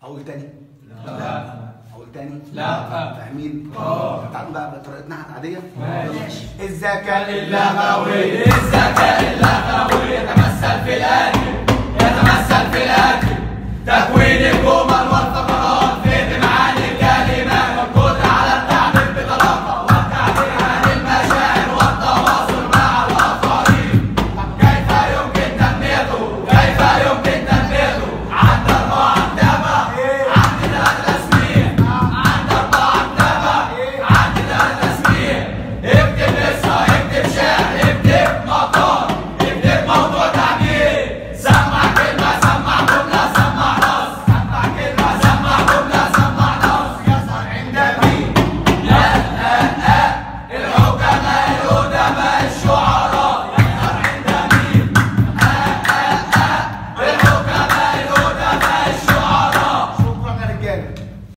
اقول تاني لا اقول تاني لا. فاهمين اه. تعالوا بقى بطريقتنا العاديه ماشي. الذكاء اللغوي الذكاء اللغوي يتمثل في الآتي يتمثل في الآتي تكوين